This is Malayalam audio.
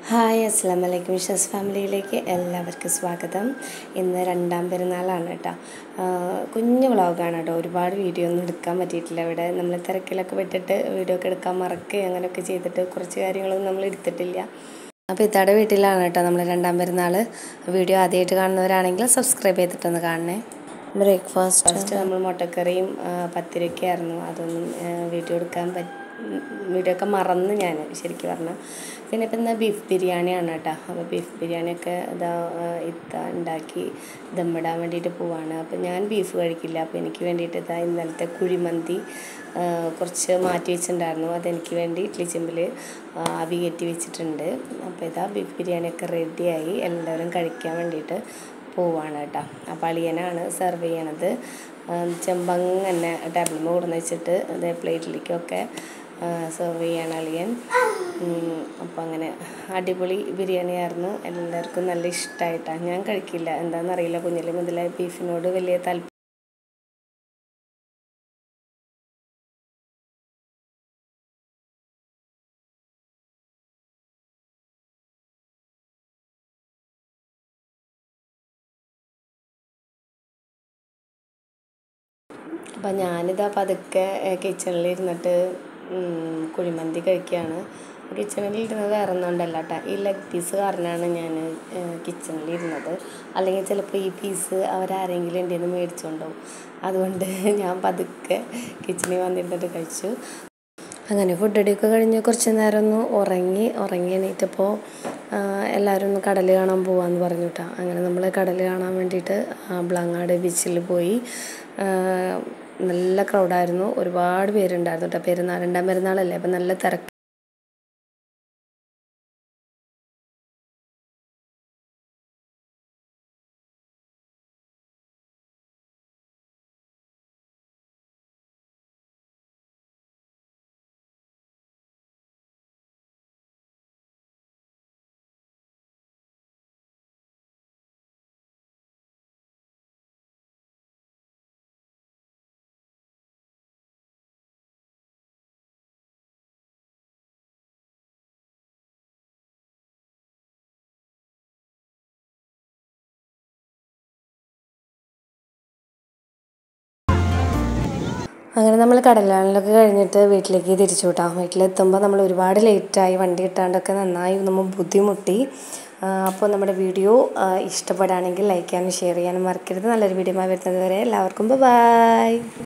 ഹായ് അസ്സാം വലൈക്കും വിഷസ് ഫാമിലിയിലേക്ക് എല്ലാവർക്കും സ്വാഗതം ഇന്ന് രണ്ടാം പെരുന്നാളാണ് കേട്ടോ കുഞ്ഞു വ്ളോഗാണ് കേട്ടോ ഒരുപാട് വീഡിയോ ഒന്നും എടുക്കാൻ പറ്റിയിട്ടില്ല ഇവിടെ നമ്മൾ തിരക്കിലൊക്കെ വിട്ടിട്ട് വീഡിയോ ഒക്കെ എടുക്കാൻ മറക്കുക അങ്ങനെയൊക്കെ ചെയ്തിട്ട് കുറച്ച് കാര്യങ്ങളൊന്നും നമ്മൾ എടുത്തിട്ടില്ല അപ്പോൾ ഇത്താടെ വീട്ടിലാണ് കേട്ടോ നമ്മൾ രണ്ടാം പെരുന്നാൾ വീഡിയോ ആദ്യമായിട്ട് കാണുന്നവരാണെങ്കിൽ സബ്സ്ക്രൈബ് ചെയ്തിട്ടൊന്ന് കാണണേ ബ്രേക്ക്ഫാസ്റ്റ് ഫസ്റ്റ് നമ്മൾ മുട്ടക്കറിയും പത്തിരിയൊക്കെ ആയിരുന്നു അതൊന്നും വീഡിയോ എടുക്കാൻ പറ്റി വീഡിയോ ഒക്കെ മറന്ന് ഞാൻ ശരിക്കും പറഞ്ഞാൽ പിന്നെ ഇപ്പം എന്നാൽ ബീഫ് ബിരിയാണിയാണ് കേട്ടോ അപ്പോൾ ബീഫ് ബിരിയാണിയൊക്കെ ഇതാ ഇത്ത ഉണ്ടാക്കി ദമ്മിടാൻ വേണ്ടിയിട്ട് പോവാണ് അപ്പോൾ ഞാൻ ബീഫ് കഴിക്കില്ല അപ്പോൾ എനിക്ക് വേണ്ടിയിട്ട് ഇതാ ഇന്നലത്തെ കുഴിമന്തി കുറച്ച് മാറ്റി വെച്ചിട്ടുണ്ടായിരുന്നു അതെനിക്ക് വേണ്ടി ഇഡ്ലി ചെമ്പിൽ ആവി കയറ്റി വെച്ചിട്ടുണ്ട് അപ്പോൾ ഇതാ ബീഫ് ബിരിയാണിയൊക്കെ റെഡിയായി എല്ലാവരും കഴിക്കാൻ വേണ്ടിയിട്ട് പോവാണ് കേട്ടോ അപ്പോൾ അളിയനാണ് സെർവ് ചെയ്യണത് ചെമ്പങ്ങ് തന്നെ ടേബിളിൽ കൊടുന്ന് വെച്ചിട്ട് അതേ പ്ലേറ്റിലേക്കൊക്കെ സെർവ് ചെയ്യാണ് അളിയൻ അപ്പോൾ അങ്ങനെ അടിപൊളി ബിരിയാണി ആയിരുന്നു എല്ലാവർക്കും നല്ല ഇഷ്ടമായിട്ടാണ് ഞാൻ കഴിക്കില്ല എന്താണെന്നറിയില്ല കുഞ്ഞിലെ മുതലേ ബീഫിനോട് വലിയ താല്പര്യം അപ്പം ഞാനിതാ പതുക്കെ കിച്ചണിൽ ഇരുന്നിട്ട് കുഴിമന്തി കഴിക്കുകയാണ് കിച്ചണിൽ ഇരുന്നത് വേറെ ഒന്നും ഉണ്ടല്ല കേട്ടോ ഈ ലെഗ് പീസ് കാരണമാണ് ഞാൻ കിച്ചണിൽ ഇരുന്നത് അല്ലെങ്കിൽ ചിലപ്പോൾ ഈ പീസ് അവരാരെങ്കിലും എൻ്റെ നിന്ന് മേടിച്ചുകൊണ്ടുപോകും അതുകൊണ്ട് ഞാൻ പതുക്കെ കിച്ചണിൽ വന്നിരുന്നിട്ട് കഴിച്ചു അങ്ങനെ ഫുഡ് അടിയൊക്കെ കഴിഞ്ഞ് കുറച്ച് നേരം ഒന്ന് ഉറങ്ങി ഉറങ്ങി എണീറ്റപ്പോൾ എല്ലാവരും ഒന്ന് കടൽ കാണാൻ പോകാമെന്ന് പറഞ്ഞു കേട്ടോ അങ്ങനെ നമ്മൾ കടൽ കാണാൻ വേണ്ടിയിട്ട് ബ്ലങ്ങാട് ബീച്ചിൽ പോയി നല്ല ക്രൗഡായിരുന്നു ഒരുപാട് പേരുണ്ടായിരുന്നു കേട്ടോ പെരുന്നാൾ രണ്ടാം പെരുന്നാളല്ലേ അപ്പം നല്ല തിരക്ക് അങ്ങനെ നമ്മൾ കടലാളിലൊക്കെ കഴിഞ്ഞിട്ട് വീട്ടിലേക്ക് തിരിച്ചു വിട്ടാം വീട്ടിലെത്തുമ്പോൾ നമ്മൾ ഒരുപാട് ലേറ്റായി വണ്ടി കിട്ടാണ്ടൊക്കെ നന്നായി നമ്മൾ ബുദ്ധിമുട്ടി അപ്പോൾ നമ്മുടെ വീഡിയോ ഇഷ്ടപ്പെടുകയാണെങ്കിൽ ലൈക്ക് ചെയ്യാനും ഷെയർ ചെയ്യാനും മറക്കരുത് നല്ലൊരു വീഡിയോ വരുന്നത് വരെ എല്ലാവർക്കും ബൈ